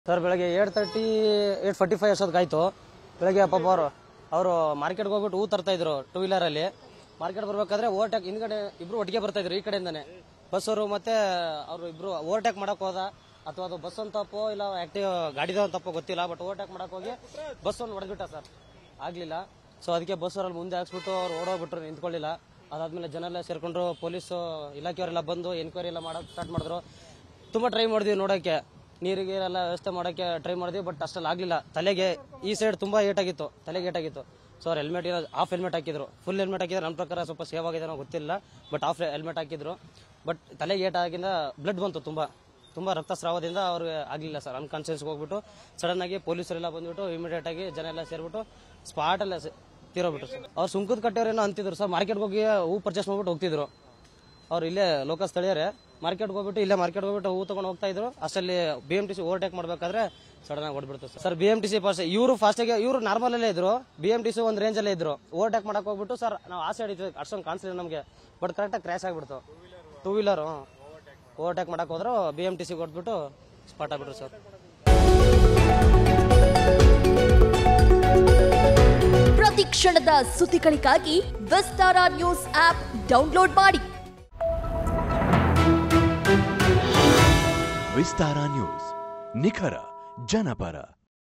sir ಬೆಳಗ್ಗೆ eight thirty eight forty five ಅಷ್ಟೊತ್ತಿಗೆ ಆಯ್ತು ಬೆಳಗ್ಗೆ ಪಾಪ ಅವರು ಅವರು ಮಾರ್ಕೆಟ್ಗೆ ಹೋಗ್ಬಿಟ್ಟು ಹೂ ತರ್ತಾ ಇದ್ರು ಟೂ ವೀಲರಲ್ಲಿ ಮಾರ್ಕೆಟ್ ಬರ್ಬೇಕಾದ್ರೆ ಓವರ್ಟೇಕ್ ಹಿಂದ್ಗಡೆ ಇಬ್ರು ಒಟ್ಟಿಗೆ ಬರ್ತಾ ಇದ್ರು ಈ ಕಡೆಯಿಂದಾನೆ ಬಸ್ಸವರು ಮತ್ತೆ ಅವರು ಇಬ್ರು ಓವರ್ಟೇಕ್ ಮಾಡಕ್ ಹೋದ ಅಥವಾ ಅದು ಬಸ್ ಒಂದು ತಪ್ಪೋ ಇಲ್ಲ ಆಕ್ಟಿವ್ ಗಾಡಿದ ಒಂದು ತಪ್ಪೋ ಗೊತ್ತಿಲ್ಲ ಬಟ್ ಓವರ್ಟೇಕ್ ಮಾಡಕ್ ಹೋಗಿ ಬಸ್ ಒಂದು ಹೊಡೆದ್ಬಿಟ್ಟ ಸರ್ ಆಗ್ಲಿಲ್ಲ ಸೊ ಅದಕ್ಕೆ ಬಸ್ ಅವರಲ್ಲಿ ಮುಂದೆ ಹಾಕ್ಸ್ಬಿಟ್ಟು ಅವ್ರು ಓಡೋಗ್ಬಿಟ್ರು ನಿಂತ್ಕೊಳ್ಳಿಲ್ಲ ಅದಾದ್ಮೇಲೆ ಜನ ಎಲ್ಲ ಸೇರ್ಕೊಂಡ್ರು ಪೊಲೀಸ್ ಇಲಾಖೆಯವರೆಲ್ಲ ಬಂದು ಎನ್ಕ್ವೈರಿ ಎಲ್ಲ ಮಾಡಕ್ ಸ್ಟಾರ್ಟ್ ಮಾಡಿದ್ರು ತುಂಬಾ ಟ್ರೈ ಮಾಡಿದ್ವಿ ನೋಡೋಕೆ ನೀರಿಗೆ ಎಲ್ಲ ವ್ಯವಸ್ಥೆ ಮಾಡೋಕೆ ಟ್ರೈ ಮಾಡಿದ್ವಿ ಬಟ್ ಅಷ್ಟಲ್ಲಿ ಆಗ್ಲಿಲ್ಲ ತಲೆಗೆ ಈ ಸೈಡ್ ತುಂಬಾ ಏಟಾಗಿತ್ತು ತಲೆಗೆ ಏಟಾಗಿತ್ತು ಸೊ ಅವ್ರು ಹೆಲ್ಮೆಟ್ ಹಾಫ್ ಹೆಲ್ಮೆಟ್ ಹಾಕಿದ್ರು ಫುಲ್ ಹೆಲ್ಮೆಟ್ ಹಾಕಿದ್ರೆ ನನ್ನ ಪ್ರಕಾರ ಸ್ವಲ್ಪ ಸೇವ್ ಆಗಿದೆ ಅನ್ನೋ ಗೊತ್ತಿಲ್ಲ ಬಟ್ ಹಾಫ್ ಹೆಲ್ಮೆಟ್ ಹಾಕಿದ್ರು ಬಟ್ ತಲೆಗೆ ಏಟಾಗಿಂದ ಬ್ಲಡ್ ಬಂತು ತುಂಬಾ ತುಂಬಾ ರಕ್ತಸ್ರಾವದಿಂದ ಅವ್ರಿಗೆ ಆಗ್ಲಿಲ್ಲ ಸರ್ ಅನ್ಕಾನ್ಶಿಯಸ್ ಹೋಗ್ಬಿಟ್ಟು ಸಡನ್ ಆಗಿ ಪೊಲೀಸರೆಲ್ಲ ಬಂದ್ಬಿಟ್ಟು ಇಮಿಡಿಯೇಟ್ ಆಗಿ ಜನ ಎಲ್ಲ ಸೇರ್ಬಿಟ್ಟು ಸ್ಪಾಟ್ ಅಲ್ಲೇ ಸ- ತೀರೋಗ್ಬಿಟ್ರು ಸರ್ ಅವ್ರು ಸುಂಕದ ಕಟ್ಟೆಯವರೇನೋ ಅಂತಿದ್ರು ಸರ್ ಮಾರ್ಕೆಟ್ಗೆ ಹೋಗಿ ಹೂ ಪರ್ಚೇಸ್ ಮಾಡ್ಬಿಟ್ಟು ಹೋಗ್ತಿದ್ರು ಅವ್ರು ಇಲ್ಲೇ ಲೋಕ ಸ್ಥಳೀಯರೇ ಮಾರ್ಕೆಟ್ಗೆ ಹೋಗ್ಬಿಟ್ಟು ಇಲ್ಲೇ ಮಾರ್ಕೆಟ್ ಹೋಗ್ಬಿಟ್ಟು ಹೂ ತಗೊಂಡು ಹೋಗ್ತಾ ಇದ್ರು ಅಷ್ಟಲ್ಲಿ B M T C overtake ಮಾಡ್ಬೇಕಾದ್ರೆ ಸಡನ್ ಆಗಿ ಹೊಡ್ಬಿಡ್ತು sir B M T C fast ಇವರು ಫಾಸ್ಟ್ ಆಗಿ ಇವರು ನಾರ್ಮಲ್ ಅಲ್ಲೇ ಇದ್ರು ಬಿ ಎಂ ಟಿ ಸಿ ಒಂದು ರೇಂಜ್ ಅಲ್ಲೇ ಇದ್ರು ಓವರ್ಟೇಕ್ ಮಾಡಕ್ ಹೋಗ್ಬಿಟ್ಟು ಸರ್ ನಾವು ಆಸೆ ಹಿಡಿದ್ವಿ ಅಷ್ಟೊಂದು ಕಾಣಿಸ್ಲಿಲ್ಲ ನಮಗೆ ಬಟ್ ಕರೆಕ್ಟಾಗಿ ಕ್ರ್ಯಾಶ್ ಆಗ್ಬಿಡ್ತು ಟೂ ವೀಲರ್ ಓವರ್ಟೇಕ್ ಮಾಡಕ್ ಹೋದ್ರು ಬಿ ಎಂ ಟಿ ಸಿ ಕೊಟ್ಬಿಟ್ಟು ಸ್ಪಾಟ್ ಆಗ್ಬಿಟ್ರು ಸರ್ ಪ್ರತಿ ಕ್ಷಣದ ಸುದ್ದಿಗಳಿಗಾಗಿ ವಿಸ್ತಾರ ನ್ಯೂಸ್ ಆಪ್ ಡೌನ್ಲೋಡ್ ಮಾಡಿ ವಿಸ್ತಾರ ನ್ಯೂಸ್ ನಿಖರ ಜನಪರ